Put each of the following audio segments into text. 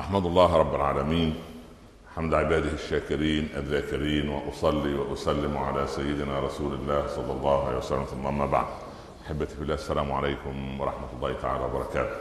احمد الله رب العالمين حمد عباده الشاكرين الذاكرين واصلي واسلم على سيدنا رسول الله صلى الله عليه وسلم ثم اما بعد احبتي في الله السلام عليكم ورحمه الله تعالى وبركاته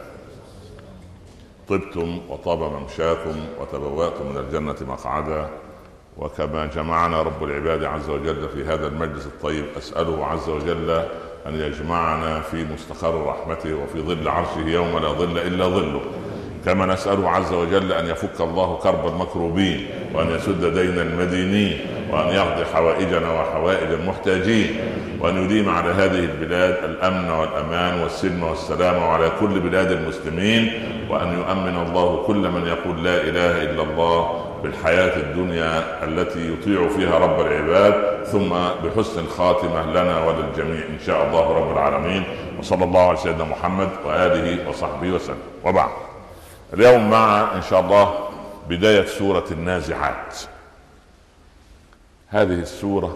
طبتم وطاب ممشاكم وتبواتم من الجنه مقعدا وكما جمعنا رب العباد عز وجل في هذا المجلس الطيب اساله عز وجل ان يجمعنا في مستقر رحمته وفي ظل عرشه يوم لا ظل الا ظله كما نسأله عز وجل أن يفك الله كرب المكروبين وأن يسد دين المدينين وأن يقضي حوائجنا وحوائج المحتاجين وأن يديم على هذه البلاد الأمن والأمان والسلم والسلام وعلى كل بلاد المسلمين وأن يؤمن الله كل من يقول لا إله إلا الله بالحياة الدنيا التي يطيع فيها رب العباد ثم بحسن الخاتمة لنا وللجميع إن شاء الله رب العالمين وصلى الله على سيدنا محمد وآله وصحبه وسلم وبعد اليوم مع ان شاء الله بدايه سوره النازعات هذه السوره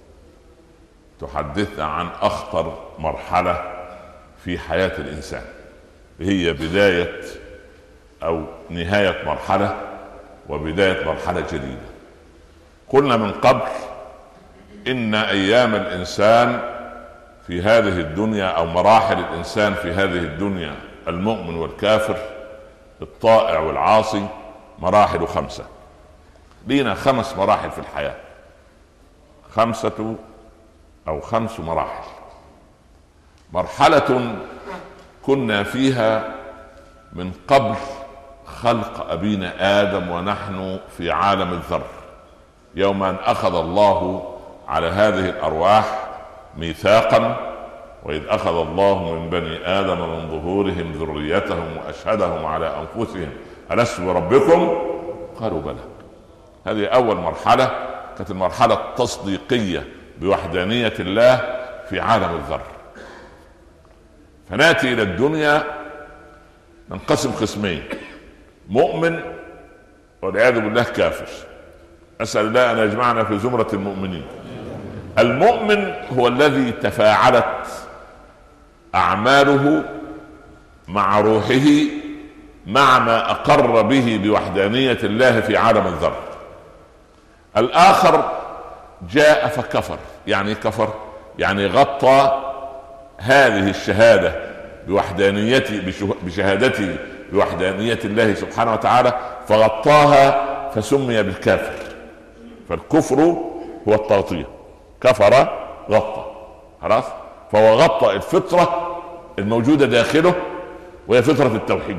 تحدثنا عن اخطر مرحله في حياه الانسان هي بدايه او نهايه مرحله وبدايه مرحله جديده قلنا من قبل ان ايام الانسان في هذه الدنيا او مراحل الانسان في هذه الدنيا المؤمن والكافر الطائع والعاصي مراحل خمسة لينا خمس مراحل في الحياة خمسة أو خمس مراحل مرحلة كنا فيها من قبل خلق أبينا آدم ونحن في عالم الذر يوم أن أخذ الله على هذه الأرواح ميثاقا واذ اخذ الله من بني ادم من ظهورهم ذريتهم واشهدهم على انفسهم الست بربكم قالوا بلى هذه اول مرحله كانت المرحله التصديقيه بوحدانيه الله في عالم الذر فناتي الى الدنيا ننقسم قسمين مؤمن والعياذ بالله كافر اسال الله ان يجمعنا في زمره المؤمنين المؤمن هو الذي تفاعلت اعماله مع روحه مع ما اقر به بوحدانيه الله في عالم الذر الاخر جاء فكفر يعني كفر يعني غطى هذه الشهاده بوحدانيته بشهادته بوحدانيه الله سبحانه وتعالى فغطاها فسمي بالكافر فالكفر هو التغطيه كفر غطى خلاص فهو غطى الفطرة الموجودة داخله وهي فطرة التوحيد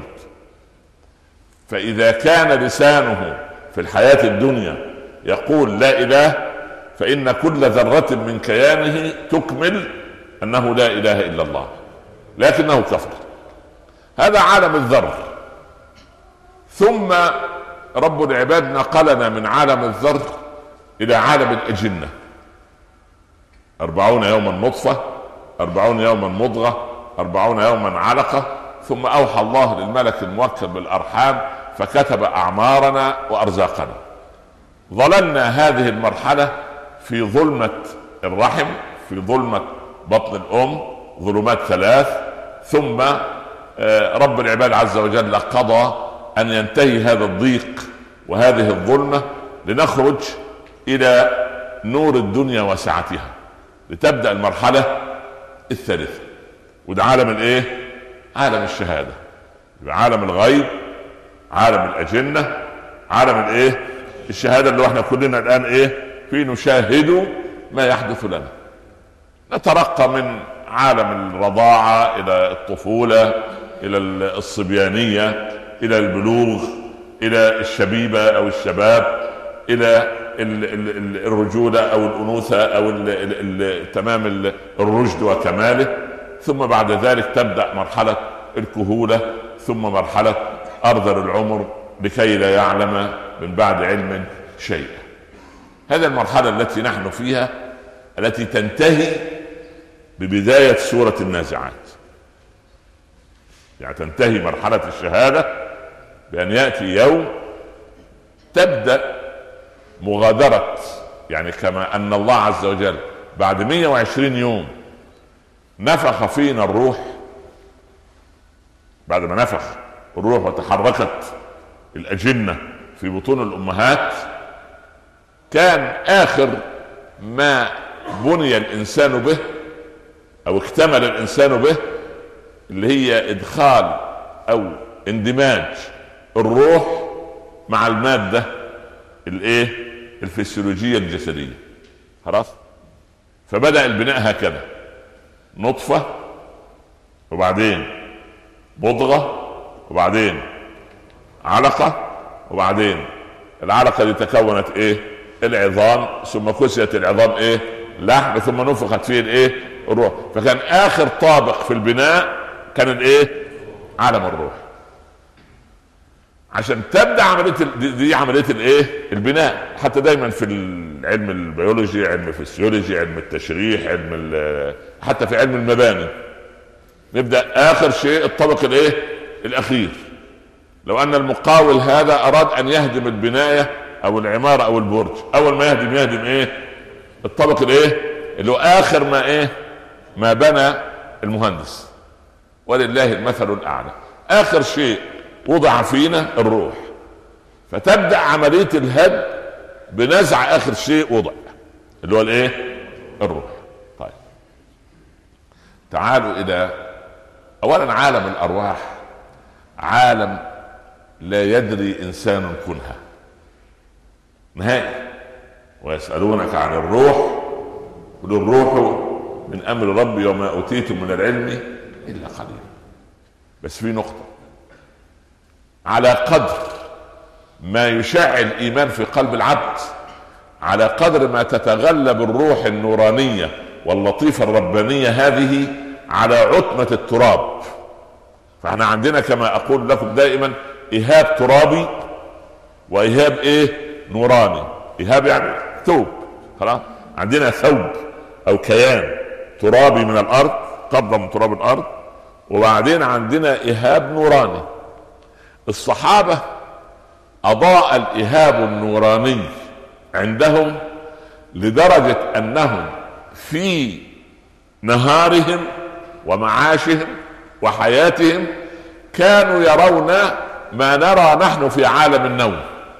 فإذا كان لسانه في الحياة الدنيا يقول لا إله فإن كل ذرة من كيانه تكمل أنه لا إله إلا الله لكنه كفر هذا عالم الذر ثم رب العباد نقلنا من عالم الذر إلى عالم الأجنة أربعون يوما نطفة أربعون يوما مضغة أربعون يوما علقة ثم أوحى الله للملك الموكل بالأرحام فكتب أعمارنا وأرزاقنا ظللنا هذه المرحلة في ظلمة الرحم في ظلمة بطن الأم ظلمات ثلاث ثم آه، رب العباد عز وجل قضى أن ينتهي هذا الضيق وهذه الظلمة لنخرج إلى نور الدنيا وسعتها لتبدأ المرحلة الثالثة وده عالم الايه؟ عالم الشهادة يبقى عالم الغيب عالم الأجنة عالم الايه؟ الشهادة اللي احنا كلنا الآن ايه؟ في نشاهد ما يحدث لنا نترقى من عالم الرضاعة إلى الطفولة إلى الصبيانية إلى البلوغ إلى الشبيبة أو الشباب إلى الرجوله او الانوثه او تمام الرشد وكماله ثم بعد ذلك تبدا مرحله الكهوله ثم مرحله ارذل العمر لكي لا يعلم من بعد علم شيئا هذه المرحله التي نحن فيها التي تنتهي ببدايه سوره النازعات يعني تنتهي مرحله الشهاده بان ياتي يوم تبدا مغادرة يعني كما أن الله عز وجل بعد 120 يوم نفخ فينا الروح بعد ما نفخ الروح وتحركت الاجنه في بطون الامهات كان اخر ما بني الانسان به او اكتمل الانسان به اللي هي ادخال او اندماج الروح مع الماده الايه الفسيولوجيه الجسديه خلاص فبدا البناء هكذا نطفه وبعدين مضغه وبعدين علقه وبعدين العلقه دي تكونت ايه العظام ثم كسيت العظام ايه لحم ثم نفخت فيه الايه الروح فكان اخر طابق في البناء كان الايه عالم الروح عشان تبدا عمليه دي, دي عمليه الايه البناء حتى دايما في علم البيولوجي علم الفسيولوجي علم التشريح علم حتى في علم المباني نبدا اخر شيء الطبق الايه الاخير لو ان المقاول هذا اراد ان يهدم البنايه او العماره او البرج اول ما يهدم يهدم ايه الطبق الايه اللي هو اخر ما ايه ما بنى المهندس ولله المثل الاعلى اخر شيء وضع فينا الروح فتبدا عمليه الهد بنزع اخر شيء وضع اللي هو الايه الروح طيب تعالوا الى اولا عالم الارواح عالم لا يدري انسان كنها نهائي ويسالونك عن الروح قل الروح من امر ربي وما اوتيتم من العلم الا قليلا بس في نقطه على قدر ما يشع الايمان في قلب العبد على قدر ما تتغلب الروح النورانيه واللطيفه الربانيه هذه على عتمه التراب فاحنا عندنا كما اقول لكم دائما ايهاب ترابي وايهاب ايه نوراني ايهاب يعني ثوب خلاص عندنا ثوب او كيان ترابي من الارض قبضه من تراب الارض وبعدين عندنا ايهاب نوراني الصحابه اضاء الايهاب النوراني عندهم لدرجه انهم في نهارهم ومعاشهم وحياتهم كانوا يرون ما نرى نحن في عالم النوم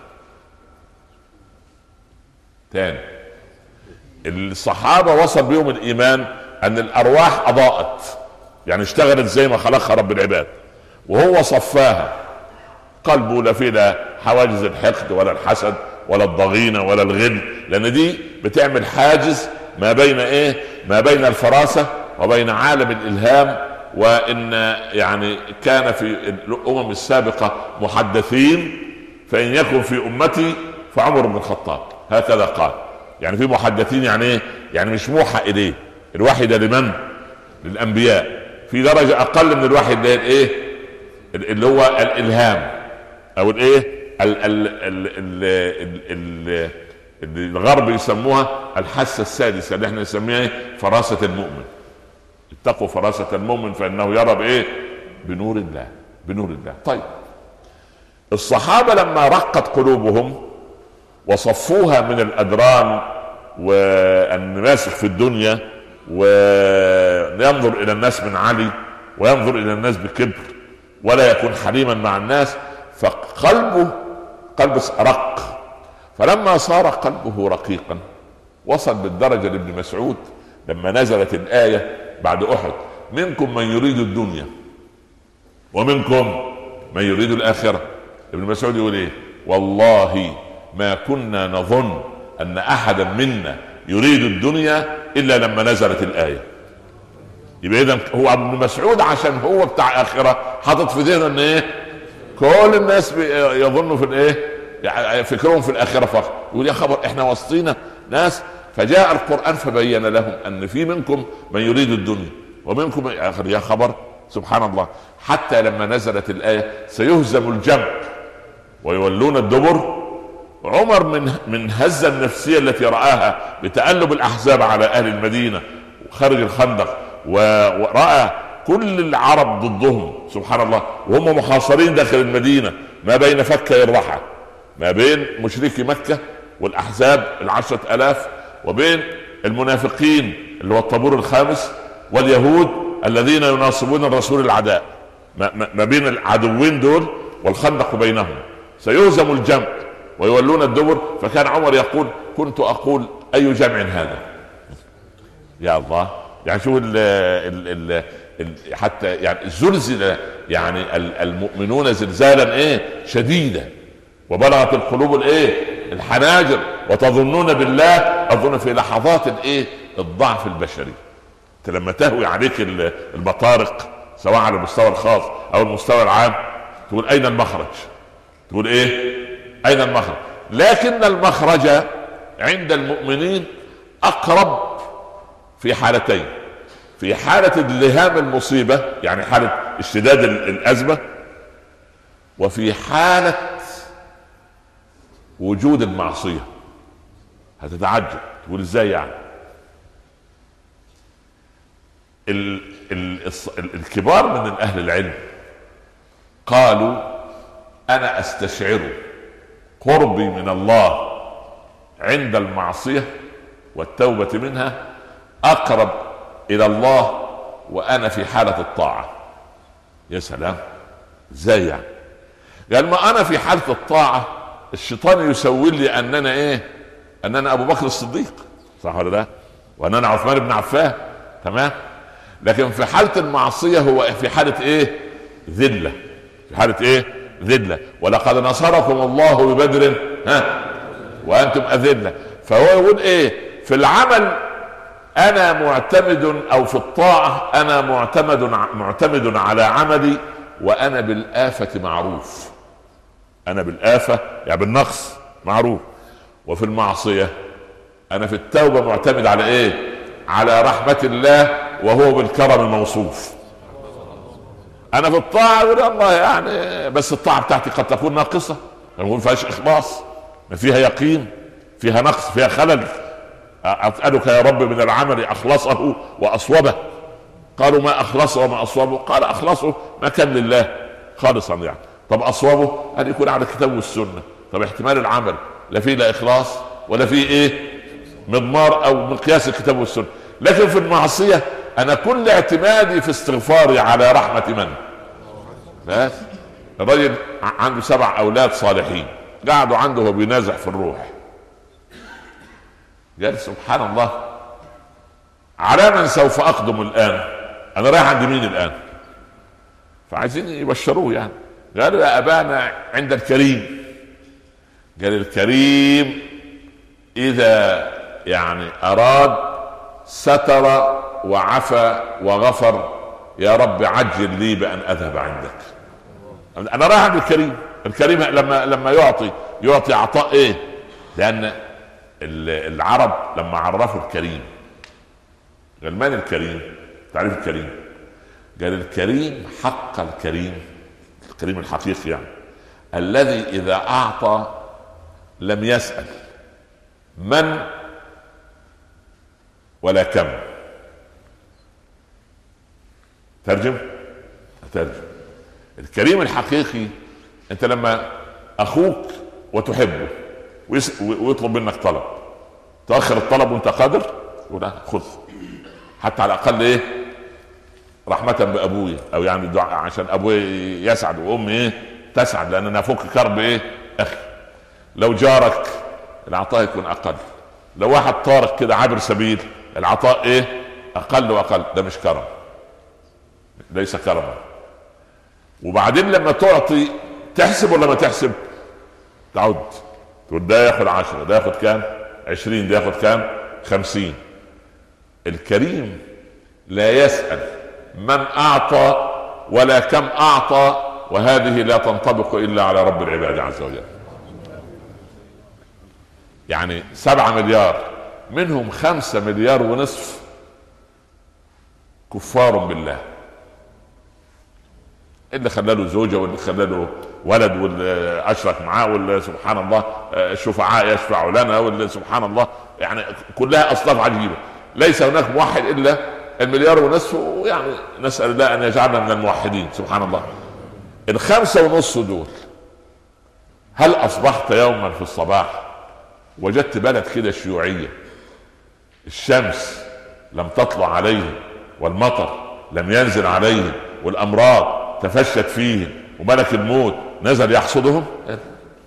تاني الصحابة وصل بهم الإيمان أن الأرواح أضاءت يعني اشتغلت زي ما خلقها رب العباد وهو صفاها قلبه لا فيه لا حواجز الحقد ولا الحسد ولا الضغينه ولا الغل لان دي بتعمل حاجز ما بين ايه ما بين الفراسه وبين عالم الالهام وان يعني كان في الامم السابقه محدثين فان يكن في امتي فعمر بن الخطاب هكذا قال يعني في محدثين يعني ايه يعني مش موحى اليه الوحي ده لمن للانبياء في درجه اقل من الوحي اللي ايه اللي هو الالهام او الايه الغرب يسموها الحاسه السادسه اللي احنا نسميها ايه فراسه المؤمن اتقوا فراسه المؤمن فانه يرى بايه بنور الله بنور الله طيب الصحابه لما رقت قلوبهم وصفوها من الادران والنماسك في الدنيا وينظر الى الناس من علي وينظر الى الناس بكبر ولا يكون حليما مع الناس فقلبه قلب رق فلما صار قلبه رقيقا وصل بالدرجه لابن مسعود لما نزلت الايه بعد احد منكم من يريد الدنيا ومنكم من يريد الاخره ابن مسعود يقول ايه والله ما كنا نظن ان احدا منا يريد الدنيا الا لما نزلت الايه يبقى اذا هو ابن مسعود عشان هو بتاع اخره حاطط في ذهنه ان ايه كل الناس يظنوا في الايه يعني فكرهم في الاخره فقط يقول يا خبر احنا وسطينا ناس فجاء القران فبين لهم ان في منكم من يريد الدنيا ومنكم يا خبر سبحان الله حتى لما نزلت الايه سيهزم الجمع ويولون الدبر عمر من من هزه النفسيه التي راها بتألب الاحزاب على اهل المدينه وخارج الخندق وراى كل العرب ضدهم سبحان الله وهم محاصرين داخل المدينه ما بين فكي الرحى ما بين مشركي مكه والاحزاب العشره الاف وبين المنافقين اللي هو الطابور الخامس واليهود الذين يناصبون الرسول العداء ما, ما بين العدوين دول والخندق بينهم سيهزم الجمع ويولون الدبر فكان عمر يقول كنت اقول اي جمع هذا يا الله يعني شوف ال ال ال حتى يعني زلزل يعني المؤمنون زلزالا ايه شديدا وبلغت القلوب الايه الحناجر وتظنون بالله اظن في لحظات الايه الضعف البشري انت لما تهوي عليك البطارق سواء على المستوى الخاص او المستوى العام تقول اين المخرج تقول ايه اين المخرج لكن المخرج عند المؤمنين اقرب في حالتين في حالة الهام المصيبة يعني حالة اشتداد الأزمة وفي حالة وجود المعصية هتتعجب تقول ازاي يعني ال ال الكبار من اهل العلم قالوا انا استشعر قربي من الله عند المعصيه والتوبه منها اقرب الى الله وانا في حاله الطاعه يا سلام ازاي يعني قال ما انا في حاله الطاعه الشيطان يسول لي اننا ايه اننا ابو بكر الصديق صح ولا لا واننا عثمان بن عفان تمام لكن في حالة المعصية هو في حالة ايه ذلة في حالة ايه ذلة ولقد نصركم الله ببدر ها وانتم اذلة فهو يقول ايه في العمل انا معتمد او في الطاعة انا معتمد معتمد على عملي وانا بالآفة معروف انا بالآفة يعني بالنقص معروف وفي المعصية انا في التوبة معتمد على ايه على رحمة الله وهو بالكرم الموصوف انا في الطاعه يقول الله يعني بس الطاعه بتاعتي قد تكون ناقصه ما فيهاش اخلاص ما فيها يقين فيها نقص فيها خلل اسالك يا رب من العمل اخلصه واصوبه قالوا ما اخلصه وما اصوبه قال اخلصه ما كان لله خالصا يعني طب اصوبه ان يكون على الكتاب والسنه طب احتمال العمل لا فيه لا اخلاص ولا فيه ايه مضمار او مقياس الكتاب والسنه لكن في المعصيه انا كل اعتمادي في استغفاري على رحمه من بس الرجل عنده سبع اولاد صالحين قعدوا عنده وهو بينازع في الروح قال سبحان الله على من سوف اقدم الان انا رايح عند مين الان فعايزين يبشروه يعني قالوا يا ابانا عند الكريم قال الكريم اذا يعني اراد ستر وعفى وغفر يا رب عجل لي بان اذهب عندك انا رايح عند الكريم الكريم لما لما يعطي يعطي عطاء ايه لان العرب لما عرفوا الكريم قال من الكريم تعريف الكريم قال الكريم حق الكريم الكريم الحقيقي يعني الذي اذا اعطى لم يسال من ولا كم ترجم ترجم الكريم الحقيقي انت لما اخوك وتحبه ويطلب منك طلب تؤخر الطلب وانت قادر ولا خذ حتى على الاقل ايه رحمة بأبويا أو يعني دعاء عشان أبوي يسعد وأمي إيه تسعد لأن أنا فوق كرب إيه أخي لو جارك العطاء يكون أقل لو واحد طارق كده عابر سبيل العطاء إيه أقل وأقل ده مش كرم ليس كرما وبعدين لما تعطي تحسب ولا ما تحسب تعد تقول ده ياخد عشرة ده ياخد كام عشرين ده ياخد كام خمسين الكريم لا يسأل من أعطى ولا كم أعطى وهذه لا تنطبق إلا على رب العباد عز وجل يعني سبعة مليار منهم خمسة مليار ونصف كفار بالله اللي خلى له زوجه واللي خلى له ولد واللي اشرك معاه واللي سبحان الله الشفعاء يشفعوا لنا واللي سبحان الله يعني كلها اصناف عجيبه ليس هناك موحد الا المليار ونصف ويعني نسال الله ان يجعلنا من الموحدين سبحان الله الخمسه ونص دول هل اصبحت يوما في الصباح وجدت بلد كده شيوعيه الشمس لم تطلع عليه والمطر لم ينزل عليه والامراض تفشت فيهم وملك الموت نزل يحصدهم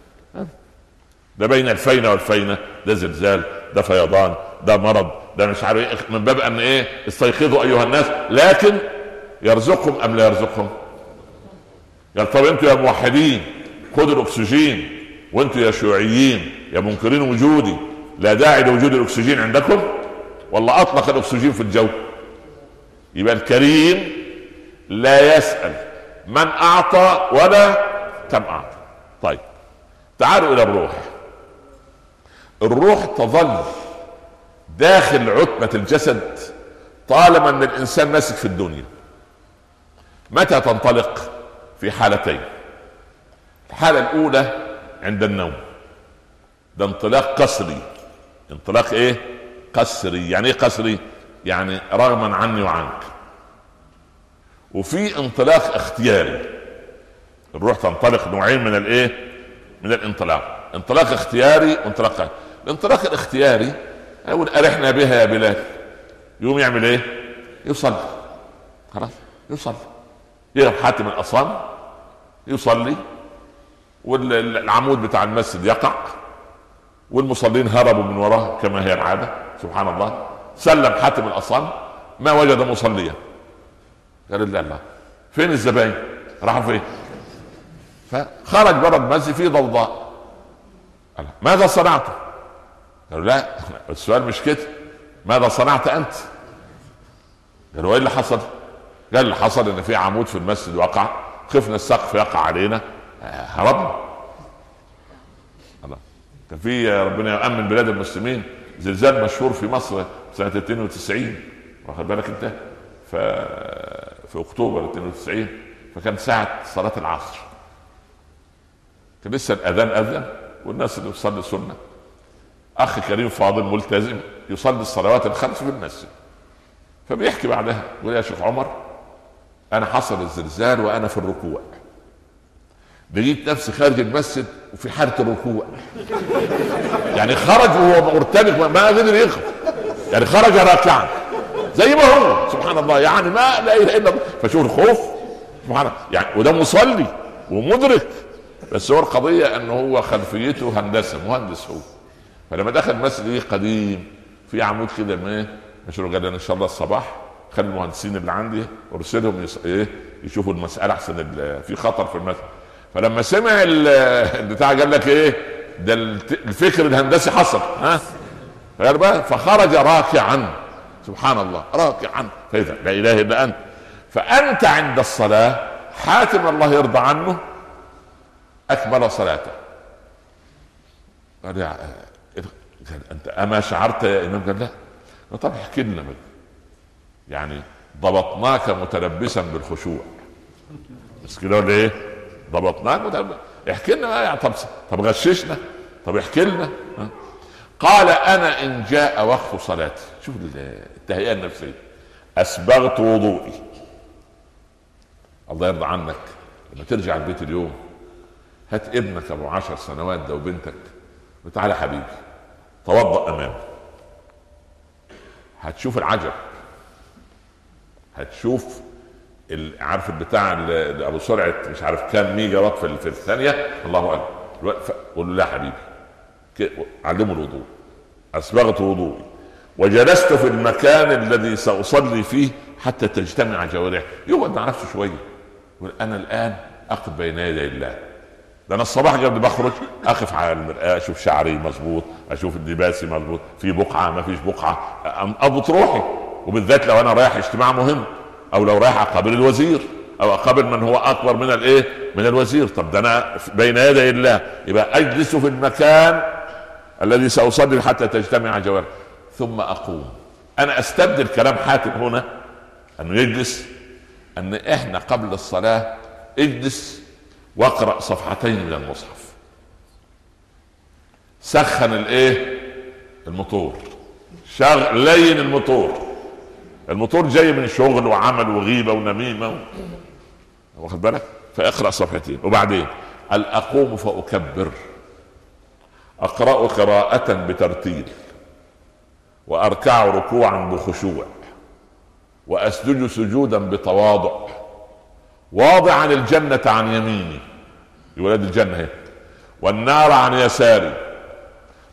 ده بين الفينة والفينة ده زلزال ده فيضان ده مرض ده مش عارف ايه من باب ان ايه استيقظوا ايها الناس لكن يرزقهم ام لا يرزقهم قال طب انتوا يا موحدين خدوا الاكسجين وانتوا يا شيوعيين يا منكرين وجودي لا داعي لوجود الاكسجين عندكم والله اطلق الاكسجين في الجو يبقى الكريم لا يسال من اعطى ولا كم اعطى طيب تعالوا الى الروح الروح تظل داخل عتمة الجسد طالما ان الانسان ماسك في الدنيا متى تنطلق في حالتين الحالة الاولى عند النوم ده انطلاق قسري انطلاق ايه قسري يعني ايه قسري يعني رغما عني وعنك وفي انطلاق اختياري الروح تنطلق نوعين من الايه من الانطلاق انطلاق اختياري وانطلاق الانطلاق الاختياري يقول ارحنا بها يا بلال يقوم يعمل ايه يصلي خلاص يصلي يقف حاتم الاصم يصلي والعمود بتاع المسجد يقع والمصلين هربوا من وراه كما هي العاده سبحان الله سلم حاتم الاصم ما وجد مصليا قال لا الله فين الزباين راحوا فين فخرج بره المسجد في ضوضاء ماذا صنعت قالوا لا السؤال مش كده ماذا صنعت انت قالوا ايه اللي حصل قال اللي حصل ان في عمود في المسجد وقع خفنا السقف يقع علينا آه، هربنا الله كان في ربنا يؤمن بلاد المسلمين زلزال مشهور في مصر سنه 92 واخد بالك انت ف في اكتوبر 92 فكان ساعه صلاه العصر كان لسه الاذان اذن والناس اللي بتصلي سنه اخ كريم فاضل ملتزم يصلي الصلوات الخمس في المسجد فبيحكي بعدها يقول يا شيخ عمر انا حصل الزلزال وانا في الركوع لقيت نفسي خارج المسجد وفي حاله الركوع يعني خرج وهو مرتبك ما قدر يخرج يعني خرج راكعا زي ما هو سبحان الله يعني ما لا اله الا الله فشوف الخوف سبحان الله يعني وده مصلي ومدرك بس هو القضيه انه هو خلفيته هندسه مهندس هو فلما دخل المسجد ايه قديم في عمود كده ما ايه مشروع قال ان شاء الله الصباح خلي المهندسين اللي عندي ارسلهم يص... ايه يشوفوا المساله احسن في خطر في المسجد فلما سمع البتاع قال لك ايه ده الفكر الهندسي حصل ها غير بقى فخرج راكعا سبحان الله راكعا فاذا لا اله الا انت فانت عند الصلاه حاتم الله يرضى عنه اكمل صلاته قال يا انت اما شعرت يا امام قال لا طب احكي لنا بقى يعني ضبطناك متلبسا بالخشوع بس كده ولا ايه؟ ضبطناك متلبسا احكي لنا بقى يعني طب طب غششنا طب احكي لنا قال انا ان جاء وقت صلاتي شوف التهيئه النفسيه اسبغت وضوئي الله يرضى عنك لما ترجع البيت اليوم هات ابنك ابو عشر سنوات ده وبنتك وتعالى حبيبي توضا امامه هتشوف العجب هتشوف عارف البتاع اللي ابو سرعه مش عارف كام ميجا وات في الثانيه الله اكبر قول له لا حبيبي علمه الوضوء اسبغت وضوئي وجلست في المكان الذي ساصلي فيه حتى تجتمع جوارحي يقعد مع نفسه شويه يقول انا الان اقف بين يدي الله ده انا الصباح قبل بخرج اقف على المرآة اشوف شعري مظبوط اشوف لباسي مظبوط في بقعه ما فيش بقعه اضبط روحي وبالذات لو انا رايح اجتماع مهم او لو رايح اقابل الوزير او اقابل من هو اكبر من الايه من الوزير طب ده انا بين يدي الله يبقى اجلس في المكان الذي ساصلي حتى تجتمع جوارح ثم اقوم انا استبدل كلام حاتم هنا انه يجلس ان احنا قبل الصلاه اجلس واقرا صفحتين من المصحف سخن الايه الموتور شغل لين الموتور الموتور جاي من شغل وعمل وغيبه ونميمه واخد بالك فاقرا صفحتين وبعدين قال اقوم فاكبر اقرا قراءه بترتيل واركع ركوعا بخشوع واسجد سجودا بتواضع واضعا الجنة عن يميني ولاد الجنة هي والنار عن يساري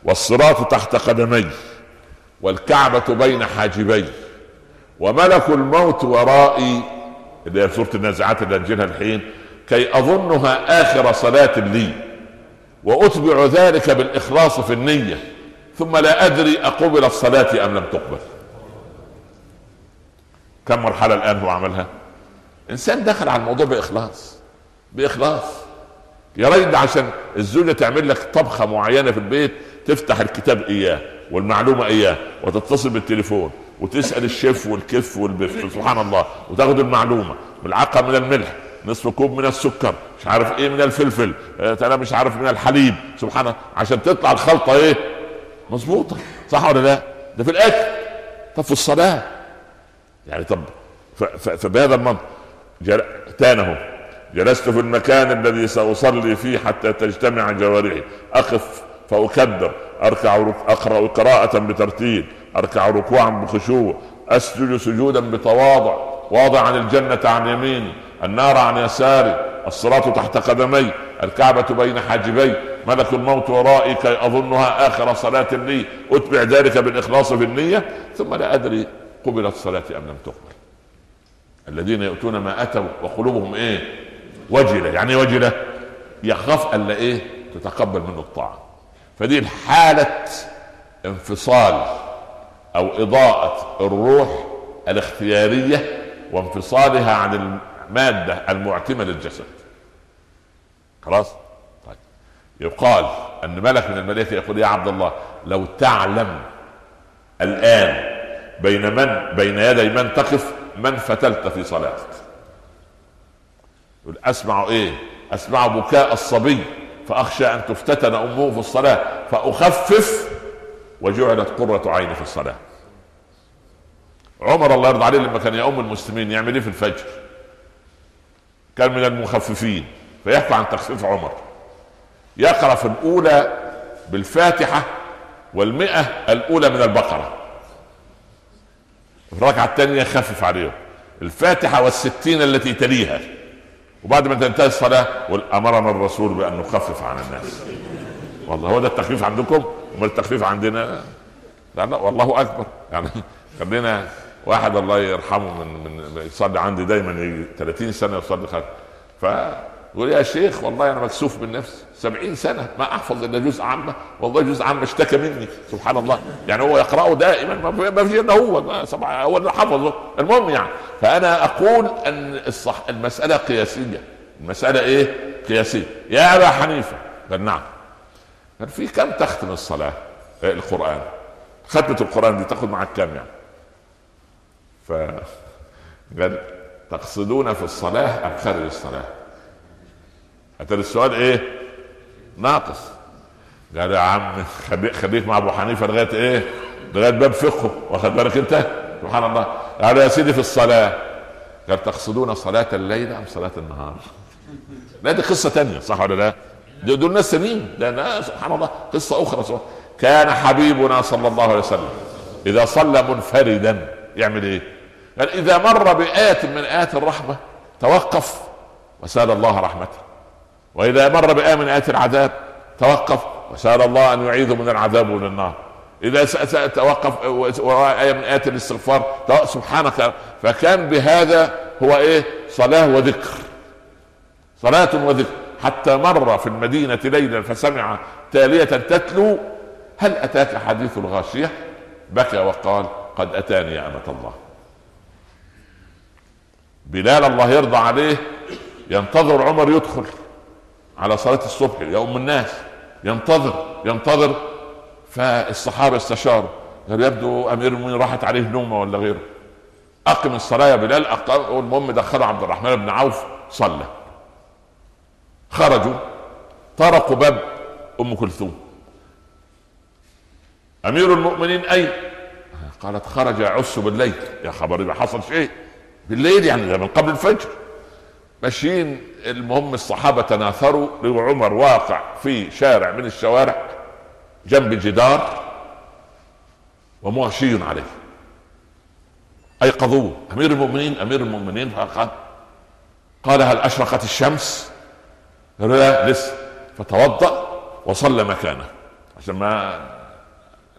والصراط تحت قدمي والكعبة بين حاجبي وملك الموت ورائي اللي هي سورة النازعات اللي هنجيلها الحين كي أظنها آخر صلاة لي وأتبع ذلك بالإخلاص في النية ثم لا أدري أقبل الصلاة أم لم تقبل كم مرحلة الآن هو عملها إنسان دخل على الموضوع بإخلاص بإخلاص يا راجل عشان الزوجة تعمل لك طبخة معينة في البيت تفتح الكتاب إياه والمعلومة إياه وتتصل بالتليفون وتسأل الشيف والكف والبف سبحان الله وتاخد المعلومة ملعقة من الملح نصف كوب من السكر مش عارف ايه من الفلفل انا مش عارف من الحليب سبحان الله عشان تطلع الخلطة ايه مظبوطة صح ولا لا ده في الاكل طب في الصلاة يعني طب فبهذا المنطق جل... تانه جلست في المكان الذي سأصلي فيه حتى تجتمع جوارحي أقف فأكبر أركع رك... أقرأ قراءة بترتيل أركع ركوعا بخشوع أسجد سجودا بتواضع واضع عن الجنة عن يميني النار عن يساري الصراط تحت قدمي الكعبة بين حاجبي ملك الموت ورائي كي أظنها آخر صلاة لي أتبع ذلك بالإخلاص في النية ثم لا أدري قبلت صلاتي أم لم تقبل الذين يؤتون ما أتوا وقلوبهم إيه وجلة يعني وجلة يخاف ألا إيه تتقبل منه الطاعة فدي حالة انفصال أو إضاءة الروح الاختيارية وانفصالها عن المادة المعتمة للجسد خلاص طيب يقال أن ملك من الملائكة يقول يا عبد الله لو تعلم الآن بين من بين يدي من تقف من فتلت في صلاتك يقول اسمع ايه اسمع بكاء الصبي فاخشى ان تفتتن امه في الصلاه فاخفف وجعلت قرة عيني في الصلاة عمر الله يرضى عليه لما كان يؤم المسلمين يعمل ايه في الفجر كان من المخففين فيحكوا عن تخفيف عمر يقرأ في الأولى بالفاتحة والمئة الأولى من البقرة الركعة الثانية يخفف عليهم الفاتحة والستين التي تليها وبعد ما تنتهي الصلاة أمرنا الرسول بأن نخفف عن الناس والله هو ده التخفيف عندكم امال التخفيف عندنا لا لا والله اكبر يعني خلينا واحد الله يرحمه من من يصلي عندي دايما يجي 30 سنه يصلي خلف ف يقول يا شيخ والله انا مكسوف من نفسي سبعين سنه ما احفظ الا جزء عامه والله جزء عامه اشتكى مني سبحان الله يعني هو يقراه دائما ما في الا هو هو اللي حفظه المهم يعني فانا اقول ان الصح المساله قياسيه المساله ايه قياسيه يا ابا حنيفه قال نعم قال في كم تختم الصلاه إيه، القران ختمه القران دي تاخذ معك كم يعني ف قال تقصدون في الصلاه ام خارج الصلاه اتى السؤال ايه ناقص قال يا عم خليك مع ابو حنيفه لغايه ايه لغايه باب فقهه واخد بالك انت سبحان الله قال يا سيدي في الصلاه قال تقصدون صلاه الليل ام صلاه النهار لا دي قصه تانية صح ولا لا دول ناس سنين ده سبحان الله قصه اخرى سبحان. كان حبيبنا صلى الله عليه وسلم اذا صلى منفردا يعمل ايه قال اذا مر بآية من آيات الرحمة توقف وسال الله رحمته واذا مر بآية من آيات العذاب توقف وسال الله ان يعيذه من العذاب ومن النار اذا توقف وراء آية من آيات الاستغفار سبحانك فكان بهذا هو ايه صلاة وذكر صلاة وذكر حتى مر في المدينة ليلا فسمع تالية تتلو هل أتاك حديث الغاشية بكى وقال قد أتاني يا أمة الله بلال الله يرضى عليه ينتظر عمر يدخل على صلاة الصبح يوم الناس ينتظر ينتظر فالصحابة استشاروا قال يبدو أمير المؤمنين راحت عليه نومة ولا غيره أقم الصلاة يا بلال أقم المهم دخلوا عبد الرحمن بن عوف صلى خرجوا طرقوا باب ام كلثوم امير المؤمنين اين قالت خرج يعس بالليل يا خبر اذا حصل شيء بالليل يعني من قبل الفجر ماشيين المهم الصحابة تناثروا عمر واقع في شارع من الشوارع جنب جدار ومغشي عليه أيقظوه أمير المؤمنين أمير المؤمنين فقال قال هل أشرقت الشمس قالوا لا لسه فتوضأ وصلى مكانه عشان ما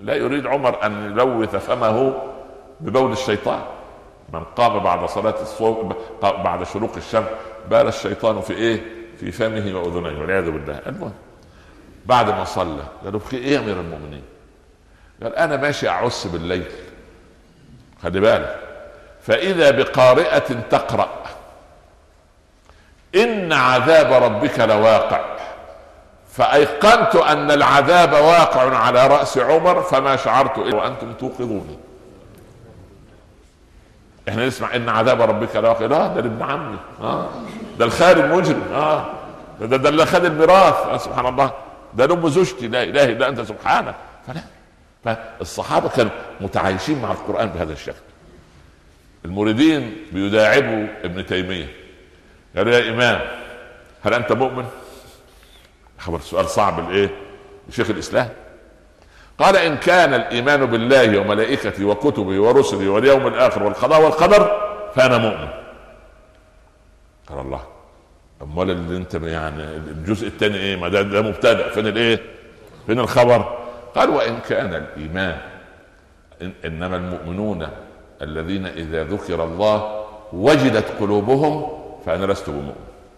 لا يريد عمر ان يلوث فمه ببول الشيطان من قام بعد صلاة الصبح بعد شروق الشمس بال الشيطان في ايه؟ في فمه واذنيه والعياذ بالله المهم بعد ما صلى قالوا في ايه يا امير المؤمنين؟ قال انا ماشي اعس بالليل خلي بالك فاذا بقارئة تقرأ ان عذاب ربك لواقع فايقنت ان العذاب واقع على راس عمر فما شعرت الا وانتم توقظوني احنا نسمع ان عذاب ربك لواقع لا ده ابن عمي اه ده الخارج مجرم اه ده ده اللي خد الميراث آه سبحان الله ده ام زوجتي لا اله الا انت سبحانك فلا فالصحابه كانوا متعايشين مع القران بهذا الشكل المريدين بيداعبوا ابن تيميه قالوا يا امام هل انت مؤمن؟ خبر سؤال صعب الايه؟ شيخ الاسلام قال ان كان الايمان بالله وملائكته وكتبه ورسله واليوم الاخر والقضاء والقدر فانا مؤمن قال الله امال اللي انت يعني الجزء الثاني ايه ما ده, ده مبتدا فين الايه فين الخبر قال وان كان الايمان إن انما المؤمنون الذين اذا ذكر الله وجدت قلوبهم فانا لست بمؤمن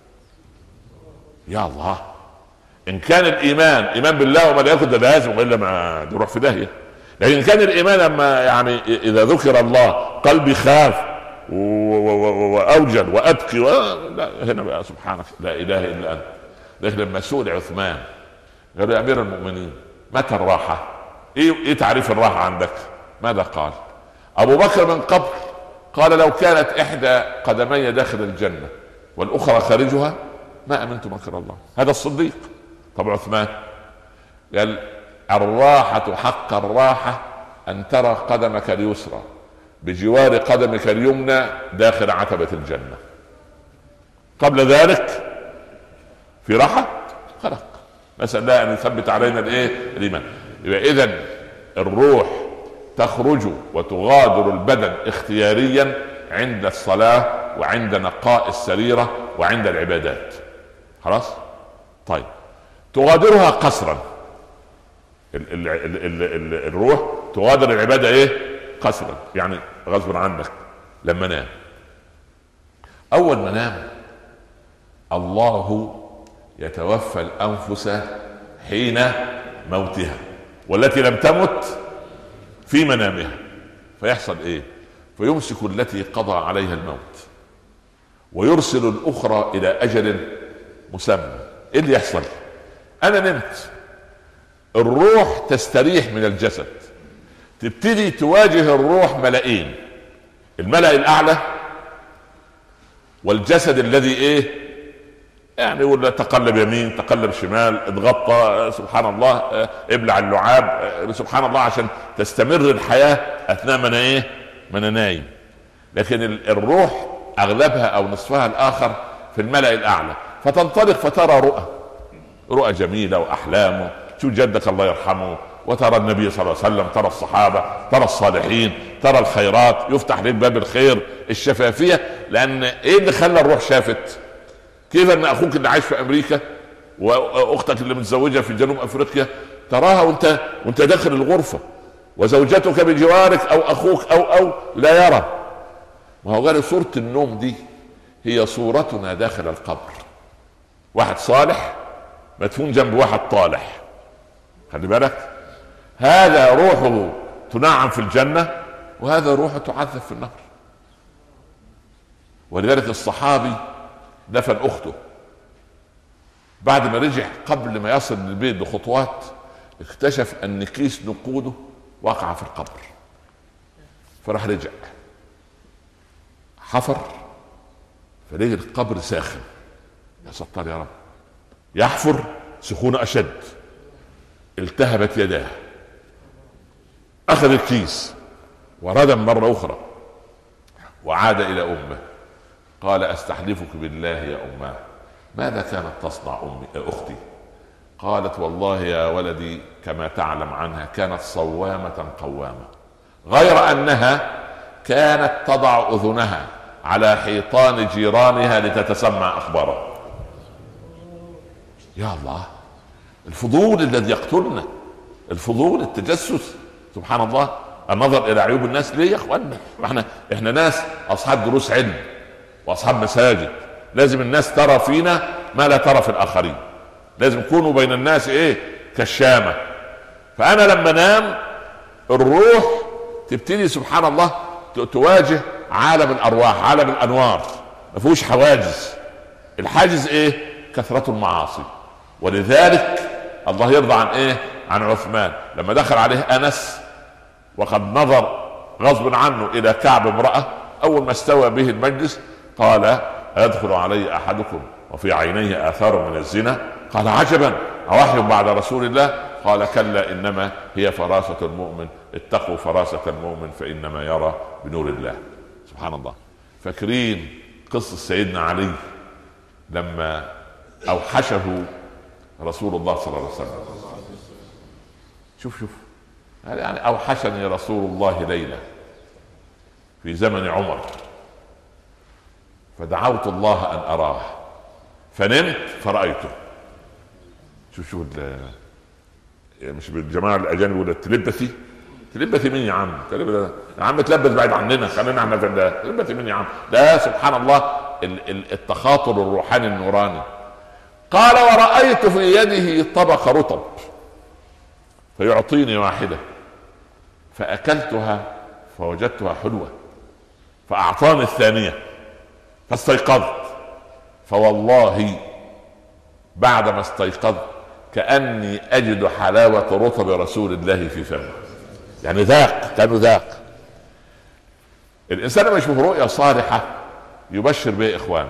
يا الله ان كان الايمان ايمان بالله وملائكته ده لازم والا ما يروح في داهيه لكن كان الايمان لما يعني اذا ذكر الله قلبي خاف واوجل وابكي و... لا هنا بقى سبحانك لا اله الا انت لكن لما سئل عثمان قال يا امير المؤمنين متى الراحه؟ ايه ايه تعريف الراحه عندك؟ ماذا قال؟ ابو بكر من قبل قال لو كانت احدى قدمي داخل الجنه والاخرى خارجها ما امنت مكر الله هذا الصديق طب عثمان قال الراحة حق الراحة أن ترى قدمك اليسرى بجوار قدمك اليمنى داخل عتبة الجنة قبل ذلك في راحة خلق نسأل الله أن يثبت علينا الإيه الإيمان يبقى إذا الروح تخرج وتغادر البدن اختياريا عند الصلاة وعند نقاء السريرة وعند العبادات خلاص طيب تغادرها قسرا ال ال ال ال ال الروح تغادر العباده ايه؟ قسرا يعني غصبا عنك لما نام اول ما نام الله يتوفى الانفس حين موتها والتي لم تمت في منامها فيحصل ايه؟ فيمسك التي قضى عليها الموت ويرسل الاخرى الى اجل مسمى ايه اللي يحصل؟ انا نمت الروح تستريح من الجسد تبتدي تواجه الروح ملائين الملأ الاعلى والجسد الذي ايه يعني يقول تقلب يمين تقلب شمال اتغطى سبحان الله ابلع اللعاب سبحان الله عشان تستمر الحياه اثناء ما انا ايه ما انا نايم لكن الروح اغلبها او نصفها الاخر في الملأ الاعلى فتنطلق فترى رؤى رؤى جميله واحلام شوف جدك الله يرحمه وترى النبي صلى الله عليه وسلم ترى الصحابه ترى الصالحين ترى الخيرات يفتح لك باب الخير الشفافيه لان ايه اللي خلى الروح شافت كيف ان اخوك اللي عايش في امريكا واختك اللي متزوجه في جنوب افريقيا تراها وانت وانت داخل الغرفه وزوجتك بجوارك او اخوك او او لا يرى ما هو قال صوره النوم دي هي صورتنا داخل القبر واحد صالح مدفون جنب واحد طالح خلي بالك هذا روحه تنعم في الجنه وهذا روحه تعذب في النار ولذلك الصحابي دفن اخته بعد ما رجع قبل ما يصل للبيت بخطوات اكتشف ان كيس نقوده وقع في القبر فراح رجع حفر فلقي القبر ساخن يا ستار يا رب يحفر سخونة أشد التهبت يداه أخذ الكيس وردم مرة أخرى وعاد إلى أمه قال أستحلفك بالله يا أماه ماذا كانت تصنع أمي أختي قالت والله يا ولدي كما تعلم عنها كانت صوامة قوامة غير أنها كانت تضع أذنها على حيطان جيرانها لتتسمع أخبارهم يا الله الفضول الذي يقتلنا الفضول التجسس سبحان الله النظر الى عيوب الناس ليه يا اخوانا احنا احنا ناس اصحاب دروس علم واصحاب مساجد لازم الناس ترى فينا ما لا ترى في الاخرين لازم يكونوا بين الناس ايه كالشامه فانا لما انام الروح تبتدي سبحان الله تواجه عالم الارواح عالم الانوار ما فيهوش حواجز الحاجز ايه كثره المعاصي ولذلك الله يرضى عن ايه عن عثمان لما دخل عليه انس وقد نظر غصب عنه الى كعب امراه اول ما استوى به المجلس قال يدخل علي احدكم وفي عينيه اثار من الزنا قال عجبا اوحي بعد رسول الله قال كلا انما هي فراسه المؤمن اتقوا فراسه المؤمن فانما يرى بنور الله سبحان الله فاكرين قصه سيدنا علي لما اوحشه رسول الله صلى الله عليه وسلم شوف شوف يعني اوحشني رسول الله ليله في زمن عمر فدعوت الله ان اراه فنمت فرايته شوف شوف مش بالجماعه الاجانب يقول التلبثي تلبثي مين يا عم يا عم تلبث بعيد عننا خلينا احنا في الله تلبثي مين يا عم ده سبحان الله التخاطر الروحاني النوراني قال ورأيت في يده طبق رطب فيعطيني واحدة فأكلتها فوجدتها حلوة فأعطاني الثانية فاستيقظت فوالله بعدما استيقظت كأني أجد حلاوة رطب رسول الله في فمه يعني ذاق كانه ذاق الإنسان لما يشوف رؤيا صالحة يبشر بها إخوانه